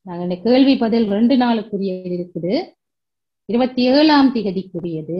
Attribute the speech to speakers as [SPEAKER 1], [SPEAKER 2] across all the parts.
[SPEAKER 1] நாங்க இந்த கேள்வி பதில் ரெண்டு நாளுக்குரியது இருக்குது இருபத்தி ஏழாம் திகதிக்குரியது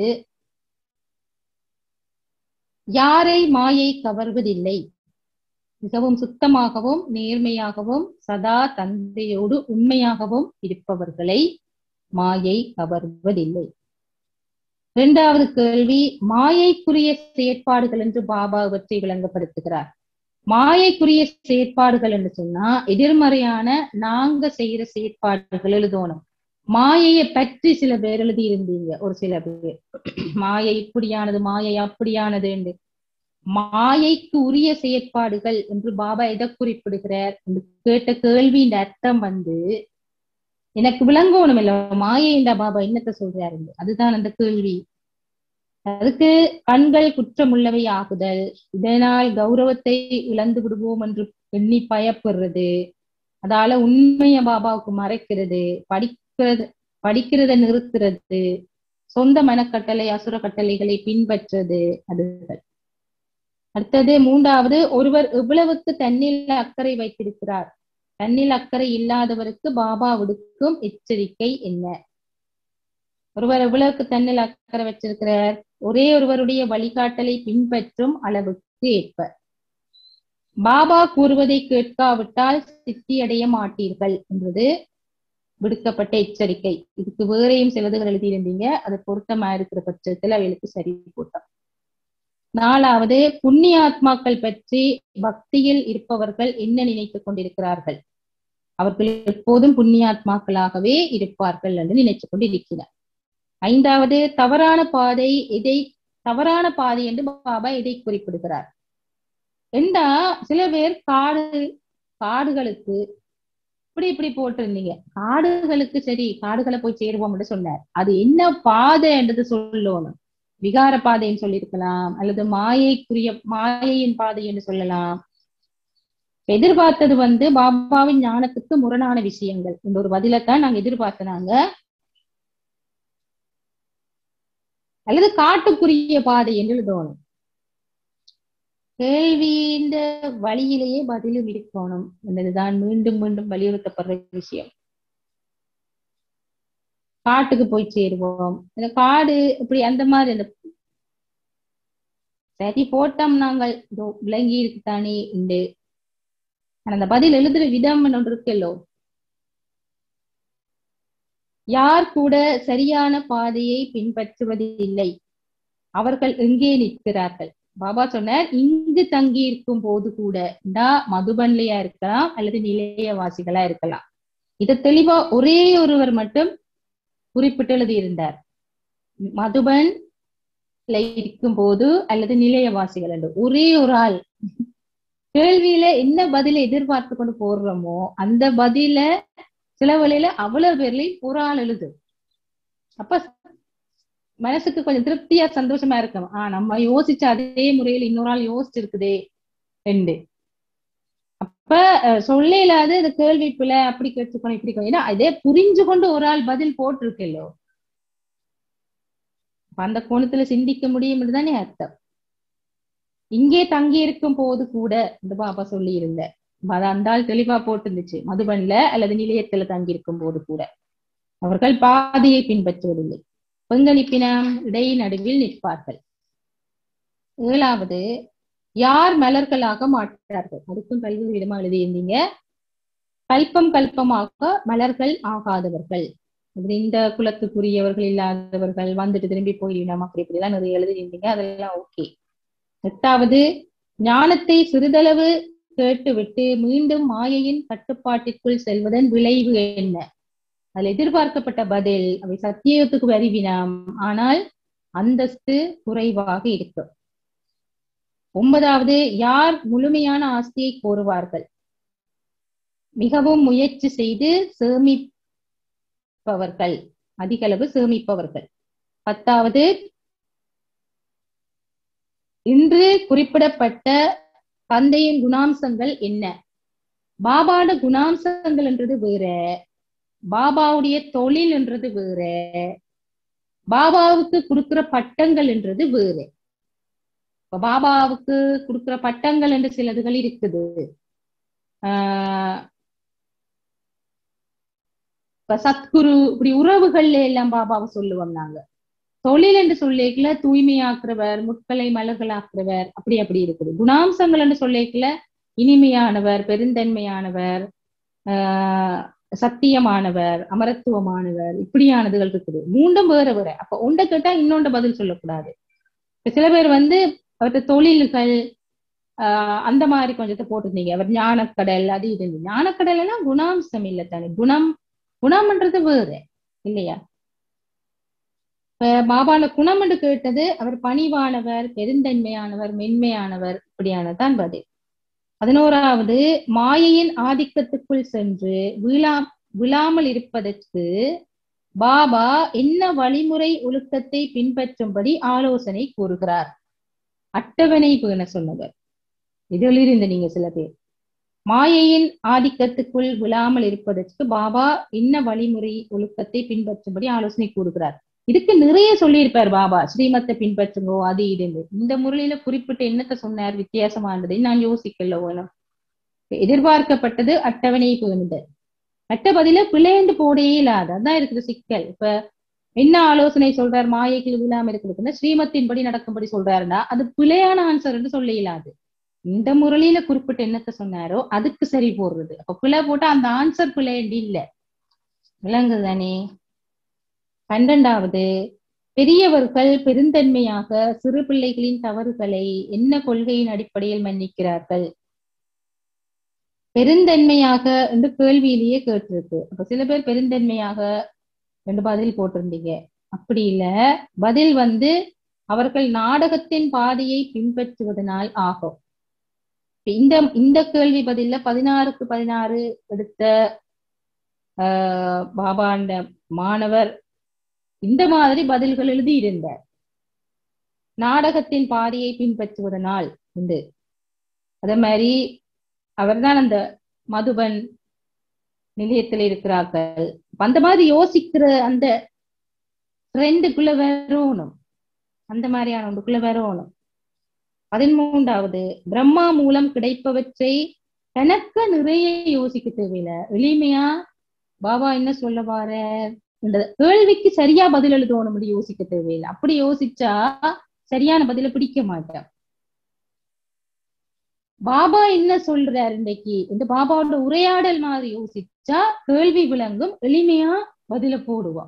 [SPEAKER 1] யாரை மாயை கவர்வதில்லை மிகவும் சுத்தமாகவும் நேர்மையாகவும் சதா தந்தையோடு உண்மையாகவும் இருப்பவர்களை மாயை கவர்வதில்லை இரண்டாவது கேள்வி மாயைக்குரிய செயற்பாடுகள் என்று பாபா இவற்றை விளங்கப்படுத்துகிறார் மாயைக்குரிய செயற்பாடுகள் என்று சொன்னா எதிர்மறையான நாங்க செய்யற செயற்பாடுகள் எழுதணும் மாயையை பற்றி சில பேர் எழுதி இருந்தீங்க ஒரு சில பேர் மாயை இப்படியானது மாயை அப்படியானது என்று மாயைக்கு உரிய செயற்பாடுகள் என்று பாபா எதை குறிப்பிடுகிறார் என்று கேட்ட கேள்வியின் அர்த்தம் வந்து எனக்கு விளங்கணும் இல்ல மாயை என்ற பாபா என்னத்த சொல்றாரு அதுதான் அந்த கேள்வி அதுக்கு கண்கள் குற்றமுள்ளவை ஆகுதல் இதனால் கௌரவத்தை இழந்து விடுவோம் என்று எண்ணி பயப்படுறது அதால உண்மைய பாபாவுக்கு மறைக்கிறது படிக்கிறது படிக்கிறத நிறுத்துறது சொந்த மனக்கட்டளை அசுர கட்டளைகளை பின்பற்றுறது அதுகள் அடுத்தது மூன்றாவது ஒருவர் எவ்வளவுக்கு தன்னில் அக்கறை வைத்திருக்கிறார் தன்னில் அக்கறை இல்லாதவருக்கு பாபா விடுக்கும் எச்சரிக்கை என்ன ஒருவர் எவ்வளவுக்கு தன்னில் அக்கறை வச்சிருக்கிறார் ஒரே ஒருவருடைய வழிகாட்டலை பின்பற்றும் அளவுக்கு ஏற்ப பாபா கூறுவதை கேட்காவிட்டால் சித்தி அடைய மாட்டீர்கள் என்பது விடுக்கப்பட்ட எச்சரிக்கை இதுக்கு வேறையும் சிலதுகள் எழுதியிருந்தீங்க அது பொருத்தமா இருக்கிற பட்சத்துல அவளுக்கு சரி போட்டோம் நாலாவது புண்ணிய ஆத்மாக்கள் பற்றி பக்தியில் இருப்பவர்கள் என்ன நினைத்துக் கொண்டிருக்கிறார்கள் அவர்கள் எப்போதும் புண்ணியாத்மாக்களாகவே இருப்பார்கள் என்று நினைத்துக் கொண்டிருக்கிறார் ஐந்தாவது தவறான பாதை எதை தவறான பாதை என்று பாபா எதை குறிப்பிடுகிறார் என்றா சில பேர் காடு காடுகளுக்கு இப்படி இப்படி போட்டிருந்தீங்க காடுகளுக்கு சரி காடுகளை போய் சேருவோம்னு சொன்னார் அது என்ன பாதை என்றது சொல்லணும் விகார பாதைன்னு சொல்லியிருக்கலாம் அல்லது மாயைக்குரிய மாயையின் பாதை என்று சொல்லலாம் எதிர்பார்த்தது வந்து பாபாவின் ஞானத்துக்கு முரணான விஷயங்கள் இந்த ஒரு பதிலைத்தான் நாங்க எதிர்பார்த்தனாங்க அல்லது காட்டுக்குரிய பாதை என்று எழுதணும் கேள்வியின் வழியிலேயே பதிலும் இருக்கணும் என்பதுதான் மீண்டும் மீண்டும் வலியுறுத்தப்படுற விஷயம் காட்டுக்கு போய் சேருவோம் இந்த காடு இப்படி அந்த மாதிரி அந்த சரி போட்டோம் நாங்கள் விளங்கி இருக்குதானே உண்டு அந்த பதில் எழுதுற விதம் ஒன்று இருக்கல்லோ யார் கூட சரியான பாதையை பின்பற்றுவது இல்லை அவர்கள் எங்கே நிற்கிறார்கள் பாபா சொன்னார் இங்கு தங்கி இருக்கும் போது கூட மதுபன்லையா இருக்கலாம் அல்லது நிலையவாசிகளா இருக்கலாம் இதை தெளிவா ஒரே ஒருவர் மட்டும் குறிப்பிட்டு எழுதியிருந்தார் மதுபன் இருக்கும் போது அல்லது நிலையவாசிகள் என்று ஒரே ஒரு ஆள் கேள்வியில என்ன பதில எதிர்பார்த்து கொண்டு போடுறோமோ அந்த பதில சில வழியில அவ்வளவு பேர்லயும் ஒரு ஆள் எழுது அப்ப மனசுக்கு கொஞ்சம் திருப்தியா சந்தோஷமா இருக்கும் ஆஹ் நம்ம யோசிச்ச அதே முறையில் இன்னொரு ஆள் யோசிச்சிருக்குதே ரெண்டு அப்ப சொல்ல இல்லாத இந்த கேள்வி பிள்ளை அப்படி கேட்டுக்கணும் இப்படி ஏன்னா அதே புரிஞ்சு கொண்டு ஒரு ஆள் பதில் போட்டிருக்கல்லோ அந்த கோணத்துல சிந்திக்க முடியும் தானே அர்த்தம் இங்கே தங்கி இருக்கும் போது கூட இந்த பாபா சொல்லி இருந்த அந்த ஆள் தெளிவா போட்டிருந்துச்சு மதுபன்ல அல்லது நிலையத்துல தங்கி இருக்கும் போது கூட அவர்கள் பாதையை பின்பற்றுவதில்லை பங்களிப்பினம் இடை நடுவில் நிற்பார்கள் ஏழாவது யார் மலர்களாக மாற்றார்கள் அதுக்கும் கல்வி விதமா எழுதியிருந்தீங்க கல்பம் கல்பமாக மலர்கள் ஆகாதவர்கள் இந்த குலத்துக்குரியவர்கள் இல்லாதவர்கள் வந்துட்டு திரும்பி போயிடணும் அப்படி இப்படிலாம் நிறைய எழுதியிருந்தீங்க அதெல்லாம் ஓகே எட்டாவது ஞானத்தை சிறிதளவு கேட்டுவிட்டு மீண்டும் மாயையின் கட்டுப்பாட்டிற்குள் செல்வதன் விளைவு என்ன அதில் எதிர்பார்க்கப்பட்ட பதில் அவை சத்தியத்துக்கு அறிவினாம் ஆனால் அந்தஸ்து குறைவாக இருக்கும் ஒன்பதாவது யார் முழுமையான ஆஸ்தியை கோருவார்கள் மிகவும் முயற்சி செய்து சேமிப்பவர்கள் அதிக அளவு சேமிப்பவர்கள் பத்தாவது இன்று குறிப்பிடப்பட்ட தந்தையின் குணாம்சங்கள் என்ன பாபாவோட குணாம்சங்கள் என்றது வேற பாபாவுடைய தொழில் என்றது வேற பாபாவுக்கு கொடுக்கிற பட்டங்கள் என்றது வேறு இப்ப பாபாவுக்கு கொடுக்கிற பட்டங்கள் என்று சிலதுகள் இருக்குது ஆஹ் இப்ப சத்குரு இப்படி உறவுகள்ல எல்லாம் பாபாவை சொல்லுவோம் நாங்க தொழில் என்று சொல்லிக்கல தூய்மையாக்குறவர் முட்களை மலர்களாக்குறவர் அப்படி அப்படி இருக்குது குணாம்சங்கள் என்று சொல்லிக்கல இனிமையானவர் பெருந்தன்மையானவர் ஆஹ் சத்தியமானவர் அமரத்துவமானவர் இப்படியானதுகள் இருக்குது மூண்டும் வேற வேற அப்ப ஒன்றை கேட்டா இன்னொண்ட பதில் சொல்லக்கூடாது இப்ப சில பேர் வந்து அவர்கிட்ட தொழில்கள் ஆஹ் அந்த மாதிரி கொஞ்சத்தை போட்டிருந்தீங்க அவர் ஞானக்கடல் அது இது ஞானக்கடல் எல்லாம் குணாம்சம் இல்லை தானே குணம் குணம்ன்றது வேறு இல்லையா இப்ப பாபால குணம் என்று கேட்டது அவர் பணிவானவர் பெருந்தன்மையானவர் மென்மையானவர் இப்படியானதான் பதில் பதினோராவது மாயையின் ஆதிக்கத்துக்குள் சென்று விழா விழாமல் இருப்பதற்கு பாபா என்ன வழிமுறை ஒழுக்கத்தை பின்பற்றும்படி ஆலோசனை கூறுகிறார் அட்டவணை பேண சொன்னவர் இதில் இருந்து நீங்க சில பேர் மாயையின் ஆதிக்கத்துக்குள் விழாமல் இருப்பதற்கு பாபா என்ன வழிமுறை ஒழுக்கத்தை பின்பற்றும்படி ஆலோசனை கூறுகிறார் இதுக்கு நிறைய சொல்லியிருப்பார் பாபா ஸ்ரீமத்தை பின்பற்றுங்கோ அது இதுன்னு இந்த முறையில குறிப்பிட்ட என்னத்தை சொன்னார் வித்தியாசமானதை நான் யோசிக்கல வேணும் எதிர்பார்க்கப்பட்டது அட்டவணை பேணுதல் மற்ற பதில பிழைந்து போடே இல்லாத அதான் இருக்குது சிக்கல் இப்ப என்ன ஆலோசனை சொல்றார் மாயைக்கு விழாம இருக்கிறதுன்னா ஸ்ரீமத்தின்படி நடக்கும்படி சொல்றாருன்னா அது பிழையான ஆன்சர்ன்னு சொல்ல இயலாது இந்த முரளியில குறிப்பிட்ட என்னத்தை சொன்னாரோ அதுக்கு சரி போடுறது அப்ப பிழை போட்டா அந்த ஆன்சர் பிழைண்டி இல்ல விளங்குதானே பன்னெண்டாவது பெரியவர்கள் பெருந்தன்மையாக சிறு பிள்ளைகளின் தவறுகளை என்ன கொள்கையின் அடிப்படையில் மன்னிக்கிறார்கள் பெருந்தன்மையாக என்று கேள்வியிலேயே கேட்டிருக்கு அப்ப சில பேர் பெருந்தன்மையாக ரெண்டு பதில் போட்டிருந்தீங்க அப்படி இல்ல பதில் வந்து அவர்கள் நாடகத்தின் பாதையை பின்பற்றுவதனால் ஆகும் இந்த இந்த கேள்வி பதில்ல பதினாறுக்கு பதினாறு எடுத்த ஆஹ் பாபாண்ட மாணவர் இந்த மாதிரி பதில்கள் எழுதி இருந்தார் நாடகத்தின் பாதையை பின்பற்றுவதனால் உண்டு அதே மாதிரி அவர்தான் அந்த மதுபன் நிலையத்தில் இருக்கிறார்கள் அந்த மாதிரி யோசிக்கிற அந்த ட்ரெண்டுக்குள்ள வரணும் அந்த மாதிரியான ஒன்றுக்குள்ள வரணும் பதிமூன்றாவது பிரம்மா மூலம் கிடைப்பவற்றை தனக்கு நிறைய யோசிக்க தேவையில்லை எளிமையா பாபா என்ன சொல்ல வார இந்த கேள்விக்கு சரியா பதில் எழுதணும் யோசிக்க தேவையில்லை அப்படி யோசிச்சா சரியான பதில பிடிக்க மாட்டேன் பாபா என்ன சொல்றாரு இன்னைக்கு இந்த பாபாவோட உரையாடல் மாதிரி யோசிச்சா கேள்வி விளங்கும் எளிமையா பதில போடுவான்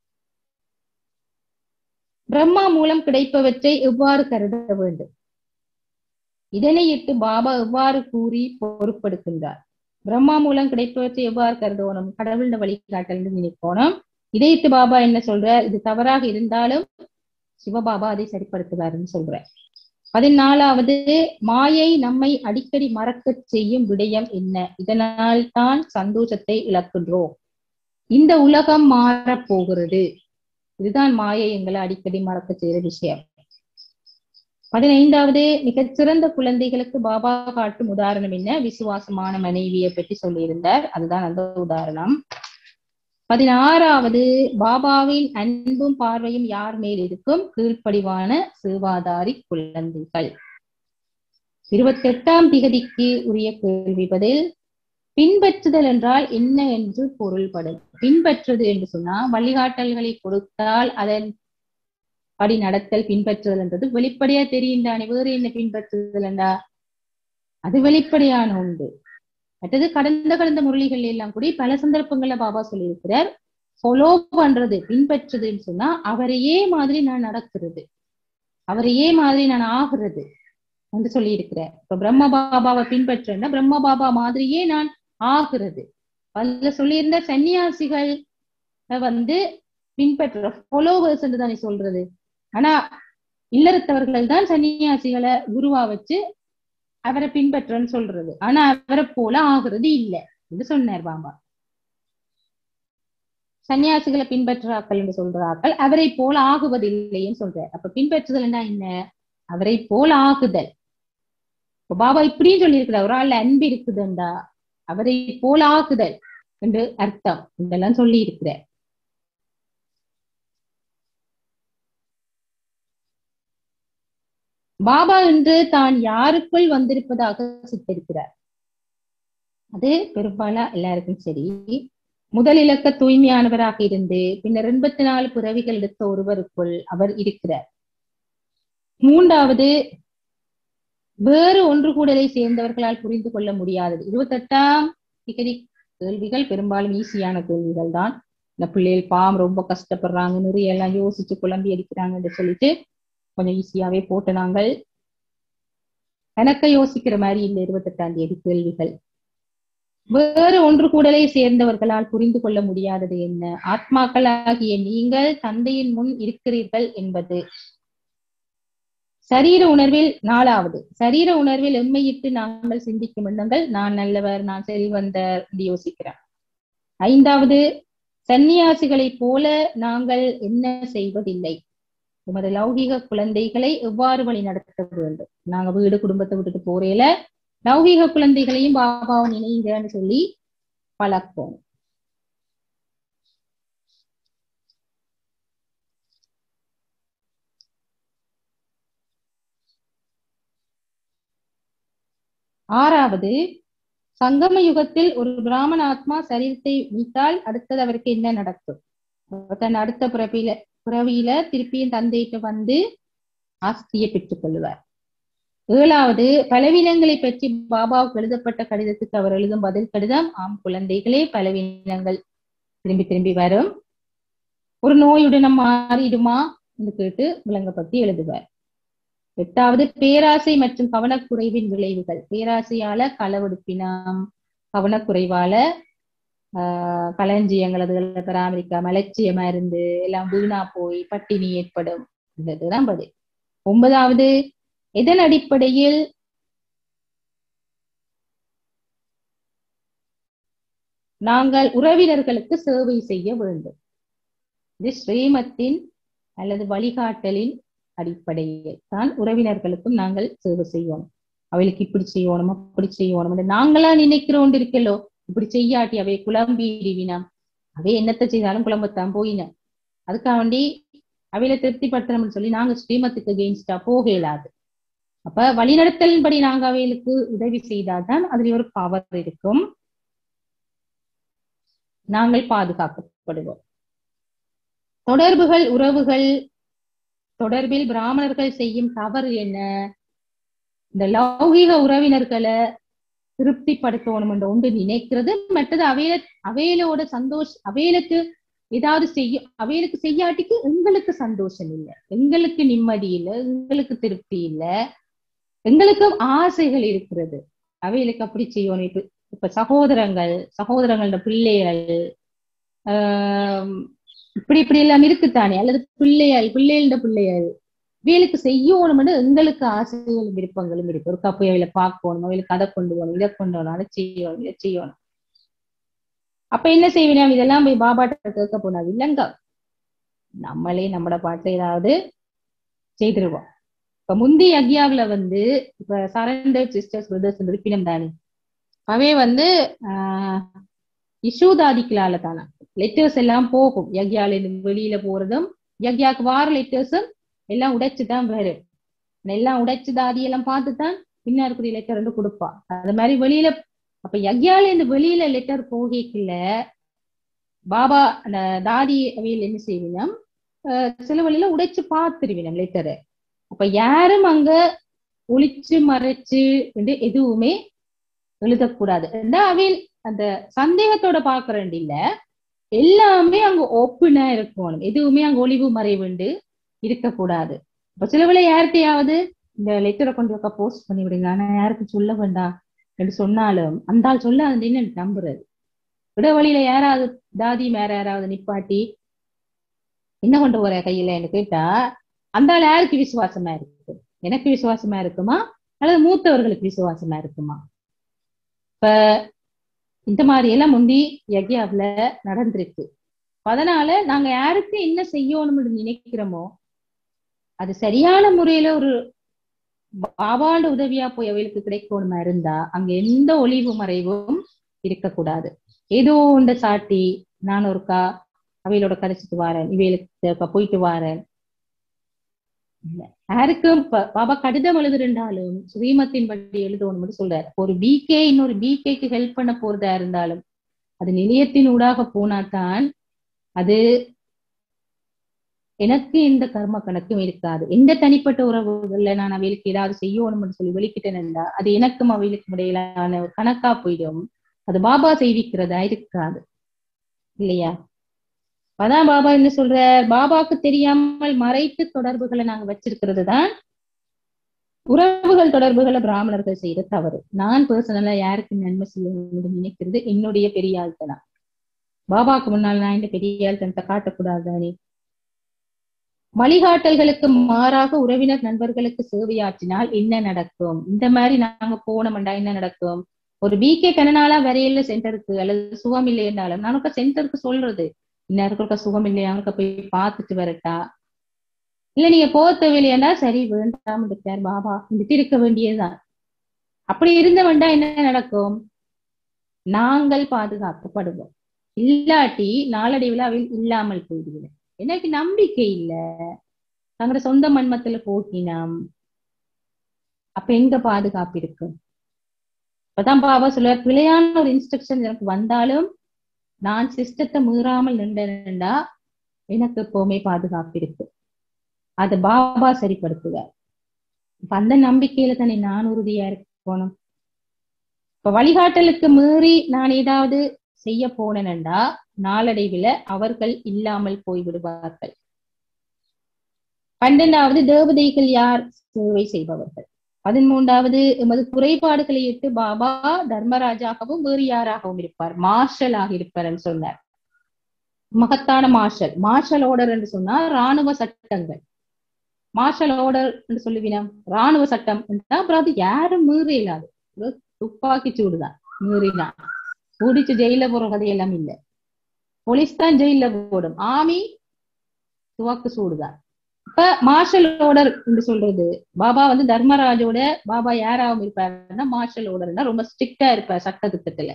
[SPEAKER 1] பிரம்மா மூலம் கிடைப்பவற்றை எவ்வாறு கருத வேண்டும் இதனையிட்டு பாபா எவ்வாறு கூறி பொறுப்படுகின்றார் பிரம்மா மூலம் கிடைப்பவற்றை எவ்வாறு கருதணும் கடவுள வழிகாட்டல் நினைக்கணும் இதையிட்டு பாபா என்ன சொல்ற இது தவறாக இருந்தாலும் சிவபாபா அதை சரிப்படுத்துவாருன்னு சொல்ற பதினாலாவது மாயை நம்மை அடிக்கடி மறக்க செய்யும் விடயம் என்ன இதனால் தான் சந்தோஷத்தை இழக்கின்றோம் இந்த உலகம் மாறப்போகிறது இதுதான் மாயை எங்களை அடிக்கடி மறக்க செய்யற விஷயம் பதினைந்தாவது மிகச்சிறந்த குழந்தைகளுக்கு பாபா காட்டும் உதாரணம் என்ன விசுவாசமான மனைவியை பற்றி சொல்லியிருந்தார் அதுதான் அந்த உதாரணம் பதினாறாவது பாபாவின் அன்பும் பார்வையும் யார் மேல் இருக்கும் கீழ்ப்படிவான சிவாதாரி குழந்தைகள் இருபத்தி எட்டாம் திகதிக்கு உரிய கேள்வி பதில் பின்பற்றுதல் என்றால் என்ன என்று பொருள்படும் பின்பற்றுது என்று சொன்னா வழிகாட்டல்களை கொடுத்தால் அதன் படி நடத்தல் பின்பற்றுதல் என்றது வெளிப்படையா தெரியும் தானே வேறு என்ன பின்பற்றுதல் என்றா அது வெளிப்படையான உண்டு மற்றது கடந்த கடந்த முரளிகள் எல்லாம் கூட பல சந்தர்ப்பங்கள்ல பாபா சொல்லியிருக்கிறார் ஃபாலோ பண்றது பின்பற்றுதுன்னு சொன்னா அவரையே மாதிரி நான் நடக்கிறது அவரையே மாதிரி நான் ஆகுறது என்று சொல்லியிருக்கிறார் இப்ப பிரம்ம பாபாவை பின்பற்றேன்னா பிரம்ம பாபா மாதிரியே நான் ஆகுறது அதுல சொல்லியிருந்த சன்னியாசிகள் வந்து பின்பற்ற ஃபாலோவர்ஸ் என்று தானே சொல்றது ஆனா இல்லறத்தவர்கள் தான் சன்னியாசிகளை குருவா வச்சு அவரை பின்பற்றன்னு சொல்றது ஆனா அவரை போல ஆகுறது இல்ல என்று சொன்னார் பாபா சன்னியாசிகளை பின்பற்றாக்கள் என்று சொல்றாக்கள் அவரை போல ஆகுவதில்லைன்னு சொல்றார் அப்ப பின்பற்றுதல் என்ன அவரை போல ஆகுதல் இப்ப பாபா இப்படியும் சொல்லியிருக்கிறார் ஒரு ஆள் அன்பு இருக்குதுண்டா அவரை போல ஆகுதல் என்று அர்த்தம் இதெல்லாம் சொல்லி இருக்கிறார் பாபா என்று தான் யாருக்குள் வந்திருப்பதாக சித்தரிக்கிறார் அது பெரும்பாலா எல்லாருக்கும் சரி முதல் இலக்க தூய்மையானவராக இருந்து பின்னர் எண்பத்தி நாலு பிறவிகள் எடுத்த ஒருவருக்குள் அவர் இருக்கிறார் மூன்றாவது வேறு ஒன்று கூடலை சேர்ந்தவர்களால் புரிந்து கொள்ள முடியாதது இருபத்தெட்டாம் டிகிரி கேள்விகள் பெரும்பாலும் ஈஸியான கேள்விகள் தான் இந்த பிள்ளைகள் பாம் ரொம்ப கஷ்டப்படுறாங்க நிறைய எல்லாம் யோசிச்சு குழம்பி அடிக்கிறாங்கன்னு சொல்லிட்டு கொஞ்சம் ஈஸியாவே போட்டு நாங்கள் கணக்க யோசிக்கிற மாதிரி இல்லை இருபத்தெட்டாம் தேதி கேள்விகள் வேறு ஒன்று கூடலை சேர்ந்தவர்களால் புரிந்து கொள்ள முடியாதது என்ன ஆத்மாக்களாகிய நீங்கள் தந்தையின் முன் இருக்கிறீர்கள் என்பது சரீர உணர்வில் நாலாவது சரீர உணர்வில் எம்மையிட்டு நாங்கள் சிந்திக்கும் எண்ணங்கள் நான் நல்லவர் நான் செல்வந்தர் என்று யோசிக்கிறேன் ஐந்தாவது சந்நியாசிகளைப் போல நாங்கள் என்ன செய்வதில்லை உமது லௌகிக குழந்தைகளை எவ்வாறு வழி நடத்த வேண்டும் நாங்க வீடு குடும்பத்தை விட்டுட்டு போறேல லௌகிக குழந்தைகளையும் பாபாவை நினைங்கன்னு சொல்லி பழப்போம் ஆறாவது சங்கம யுகத்தில் ஒரு பிராமண ஆத்மா சரீரத்தை மீட்டால் அடுத்தது அவருக்கு என்ன நடக்கும் தன் அடுத்த பிறவியில பிறவியில திருப்பியும் தந்தையிட்ட வந்து ஆஸ்தியை பெற்றுக் கொள்வார் ஏழாவது பலவீனங்களை பற்றி பாபாவுக்கு எழுதப்பட்ட கடிதத்துக்கு அவர் எழுதும் பதில் கடிதம் ஆம் குழந்தைகளே பலவீனங்கள் திரும்பி திரும்பி வரும் ஒரு நோயுடன் மாறிடுமா என்று கேட்டு விலங்கப்பத்தி எழுதுவார் எட்டாவது பேராசை மற்றும் கவனக்குறைவின் விளைவுகள் பேராசையால களவெடுப்பினம் கவனக்குறைவால ஆஹ் களஞ்சியங்கள் அதுகளை பராமரிக்காம அலட்சியமா இருந்து எல்லாம் வீணா போய் பட்டினி ஏற்படும் இதுதான் பதில் ஒன்பதாவது எதன் அடிப்படையில் நாங்கள் உறவினர்களுக்கு சேவை செய்ய வேண்டும் இது ஸ்ரீமத்தின் அல்லது வழிகாட்டலின் அடிப்படையில் தான் உறவினர்களுக்கும் நாங்கள் சேவை செய்வோம் அவளுக்கு இப்படி செய்யணும் அப்படி செய்யணும் நாங்களா நினைக்கிறோம் இருக்கலோ இப்படி செய்யாட்டி அவை குழம்பிடுவினம் அவை என்னத்தை செய்தாலும் குழம்பத்தான் போயின அதுக்காக வேண்டி அவையில திருப்திப்படுத்தணும்னு சொல்லி நாங்க ஸ்ரீமத்துக்கு கெயின்ஸ்டா போக இயலாது அப்ப வழிநடத்தலின்படி நாங்க அவைகளுக்கு உதவி செய்தால்தான் அதுல ஒரு பவர் இருக்கும் நாங்கள் பாதுகாக்கப்படுவோம் தொடர்புகள் உறவுகள் தொடர்பில் பிராமணர்கள் செய்யும் தவறு என்ன இந்த லௌகிக உறவினர்களை திருப்திப்படுத்தணும் என்று ஒன்று நினைக்கிறது மற்றது அவையில அவையிலோட சந்தோஷ அவைகளுக்கு ஏதாவது செய்ய அவைகளுக்கு செய்யாட்டிக்கு எங்களுக்கு சந்தோஷம் இல்லை எங்களுக்கு நிம்மதி இல்லை எங்களுக்கு திருப்தி இல்லை எங்களுக்கும் ஆசைகள் இருக்கிறது அவைகளுக்கு அப்படி செய்யணும் இப்ப இப்ப சகோதரங்கள் சகோதரங்களோட பிள்ளைகள் ஆஹ் இப்படி இப்படி எல்லாம் இருக்குத்தானே அல்லது பிள்ளைகள் பிள்ளைகளோட பிள்ளைகள் இவைகளுக்கு செய்யணும்னு எங்களுக்கு ஆசைகளும் விருப்பங்களும் இருக்கு ஒரு கப்பு அவையில பார்க்கணும் அவைகளுக்கு அதை கொண்டு போகணும் இதை கொண்டு வரணும் அதை செய்யணும் இதை செய்யணும் அப்ப என்ன செய்வேன் இதெல்லாம் போய் பாபாட்ட கேட்க போனாது இல்லைங்க நம்மளே நம்மட பாட்டு ஏதாவது செய்திருவோம் இப்ப முந்தைய அக்யாவில வந்து இப்ப சரண்டர் சிஸ்டர்ஸ் பிரதர்ஸ் இருப்பினம் தானே அவே வந்து ஆஹ் இஷூதாதிக்கலால தானே லெட்டர்ஸ் எல்லாம் போகும் யக்யால இருந்து வெளியில போறதும் யக்யாக்கு வார லெட்டர்ஸும் எல்லாம் உடைச்சுதான் வரும் எல்லாம் உடைச்சு தாதி எல்லாம் பார்த்துதான் பின்னா இருக்கிற லெட்டர் வந்து கொடுப்பா அது மாதிரி வெளியில அப்ப யக்யால இருந்து வெளியில லெட்டர் போகிக்கல பாபா அந்த தாதி அவையில் என்ன செய்வினம் சில வழியில உடைச்சு பார்த்துருவினம் லெட்டரை அப்ப யாரும் அங்க ஒளிச்சு மறைச்சு என்று எதுவுமே எழுதக்கூடாது அவையில் அந்த சந்தேகத்தோட பாக்குறேன் இல்ல எல்லாமே அங்க ஓப்பனா இருக்கணும் எதுவுமே அங்க ஒளிவு மறைவுண்டு இருக்கக்கூடாது இப்ப சில வேளை யார்கிட்டயாவது இந்த லெட்டரை கொண்டு வைக்க போஸ்ட் பண்ணி விடுங்க ஆனா யாருக்கும் சொல்ல வேண்டாம் என்று சொன்னாலும் அந்த ஆள் சொல்ல அது என்ன நம்புறது விடவழியில யாராவது தாதி மேற யாராவது நிப்பாட்டி என்ன கொண்டு போற கையில கேட்டா அந்த ஆள் யாருக்கு விசுவாசமா இருக்கு எனக்கு விசுவாசமா இருக்குமா அல்லது மூத்தவர்களுக்கு விசுவாசமா இருக்குமா இப்ப இந்த மாதிரி எல்லாம் முந்தி யக்யாவில நடந்திருக்கு அதனால நாங்க யாருக்கு என்ன செய்யணும்னு நினைக்கிறோமோ அது சரியான முறையில ஒரு பாபாவோட உதவியா போய் அவைகளுக்கு கிடைக்கணுமா இருந்தா அங்க எந்த ஒளிவு மறைவும் இருக்கக்கூடாது ஏதோ ஒன்ற சாட்டி நான் ஒருக்கா அவைகளோட கதைச்சிட்டு வாரேன் இவைகளுக்கு போயிட்டு வாரேன் யாருக்கும் பாபா கடிதம் எழுதுறாலும் ஸ்ரீமத்தின் படி எழுதணும்னு சொல்றாரு ஒரு பிகே இன்னொரு பிகேக்கு ஹெல்ப் பண்ண போறதா இருந்தாலும் அது நிலையத்தின் ஊடாக போனாதான் அது எனக்கு எந்த கர்ம கணக்கும் இருக்காது எந்த தனிப்பட்ட உறவுகள்ல நான் அவைகளுக்கு ஏதாவது செய்யணும்னு சொல்லி வெளிக்கிட்டேன்டா அது எனக்கும் அவைகளுக்கும் இடையிலான ஒரு கணக்கா போயிடும் அது பாபா செய்விக்கிறதா இருக்காது இல்லையா அதான் பாபா என்ன சொல்ற பாபாக்கு தெரியாமல் மறைத்து தொடர்புகளை நாங்க வச்சிருக்கிறது தான் உறவுகள் தொடர்புகளை பிராமணர்கள் செய்யற தவறு நான் பர்சனலா யாருக்கு நன்மை செய்யணும்னு நினைக்கிறது என்னுடைய பெரிய ஆள்தனம் பாபாக்கு முன்னால் நான் இந்த பெரிய ஆள்தனத்தை காட்டக்கூடாதானே வழிகாட்டல்களுக்கு மாறாக உறவினர் நண்பர்களுக்கு சேவையாற்றினால் என்ன நடக்கும் இந்த மாதிரி நாங்க போனோம்டா என்ன நடக்கும் ஒரு பிகே கனநாளா வரையில சென்டருக்கு அல்லது சுகம் இல்லை என்றாலும் நான் சென்டருக்கு சொல்றது இன்னொருக்க சுகம் இல்லையா அவனுக்கு போய் பார்த்துட்டு வரட்டா இல்ல நீங்க போக தேவையில்லையாண்டா சரி வேண்டாம் இருக்கார் பாபா வந்துட்டு இருக்க வேண்டியதுதான் அப்படி இருந்தவன்டா என்ன நடக்கும் நாங்கள் பாதுகாக்கப்படுவோம் இல்லாட்டி நாளடைவில் அவை இல்லாமல் போய்விடும் எனக்கு நம்பிக்கை இல்ல தங்களோட சொந்த மன்மத்துல போக்கினாம் அப்ப எங்க பாதுகாப்பு இருக்கு அப்பதான் பாபா சொல்ல பிழையான ஒரு இன்ஸ்ட்ரக்ஷன் எனக்கு வந்தாலும் நான் சிஸ்டத்தை மீறாமல் நின்றா எனக்கு எப்பவுமே பாதுகாப்பு இருக்கு அது பாபா சரிப்படுத்துவார் இப்ப அந்த நம்பிக்கையில தானே நான் உறுதியா இருக்கணும் இப்ப வழிகாட்டலுக்கு மீறி நான் ஏதாவது செய்ய போனேன்டா நாளடைவில் அவர்கள் இல்லாமல் போய்விடுவார்கள் பன்னெண்டாவது தேவதைகள் யார் சேவை செய்பவர்கள் பதிமூன்றாவது எமது குறைபாடுகளை இட்டு பாபா தர்மராஜாகவும் வேறு யாராகவும் இருப்பார் மார்ஷல் ஆக இருப்பார் என்று சொன்னார் மகத்தான மார்ஷல் மார்ஷல் ஆர்டர் என்று சொன்னால் ராணுவ சட்டங்கள் மார்ஷல் ஆர்டர் என்று சொல்லுவினா ராணுவ சட்டம் அப்புறம் அது யாரும் மீற இல்லாது துப்பாக்கி சூடுதான் மீறினா கூடிச்சு ஜெயில போற கதையெல்லாம் இல்லை போலீஸ் தான் ஜெயில போடும் ஆமி துவக்கு சூடுதான் இப்ப மார்ஷல் ஆர்டர் என்று சொல்றது பாபா வந்து தர்மராஜோட பாபா யாராவும் இருப்பாருன்னா மார்ஷல் ஆர்டர்னா ரொம்ப ஸ்ட்ரிக்டா இருப்பார் சட்ட திட்டத்துல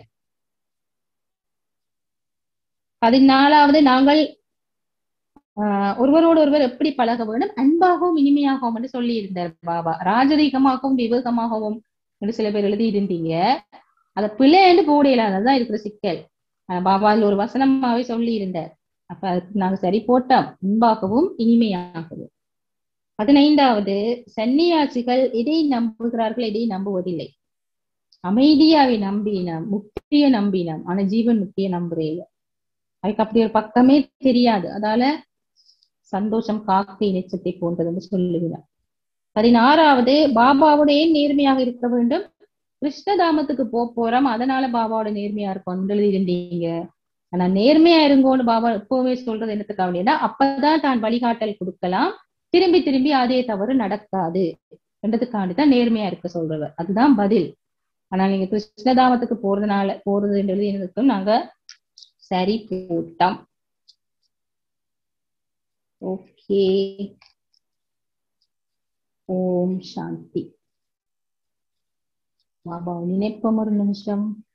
[SPEAKER 1] பதினாலாவது நாங்கள் ஆஹ் ஒருவரோடு ஒருவர் எப்படி பழக வேண்டும் அன்பாகவும் இனிமையாகவும் என்று சொல்லி இருந்தார் பாபா ராஜரீகமாகவும் விவேகமாகவும் என்று சில பேர் எழுதி இருந்தீங்க அதை பிள்ளைன்னு போடையில அதுதான் இருக்கிற சிக்கல் பாபா அதுல ஒரு வசனமாவே சொல்லி இருந்தார் அப்ப அதுக்கு நாங்க சரி போட்டோம் அன்பாகவும் இனிமையாகவும் பதினைந்தாவது சன்னியாசிகள் எதை நம்புகிறார்கள் எதை நம்புவதில்லை அமைதியாவை நம்பினோம் முக்திய நம்பினோம் ஆனா ஜீவன் முக்திய நம்புறேன் அதுக்கு அப்படி ஒரு பக்கமே தெரியாது அதால சந்தோஷம் காக்கை நெச்சத்தை போன்றதுன்னு சொல்லுகிறார் பதினாறாவது பாபாவுடைய நேர்மையாக இருக்க வேண்டும் கிருஷ்ணதாமத்துக்கு போ போறோம் அதனால பாபாவோட நேர்மையா இருக்கும் இருந்தீங்க ஆனா நேர்மையா இருங்கோன்னு பாபா எப்பவுமே சொல்றது என்னத்துக்காக வேண்டியதா அப்பதான் தான் வழிகாட்டல் கொடுக்கலாம் திரும்பி திரும்பி அதே தவறு நடக்காது என்றதுக்காண்டிதான் நேர்மையா இருக்க சொல்றவர் அதுதான் பதில் ஆனா நீங்க கிருஷ்ணதாமத்துக்கு போறதுனால போறதுன்றது எனக்கும் நாங்க சரி போட்டோம் ஓகே ஓம் சாந்தி பாபா நினைப்போம் ஒரு நிமிஷம்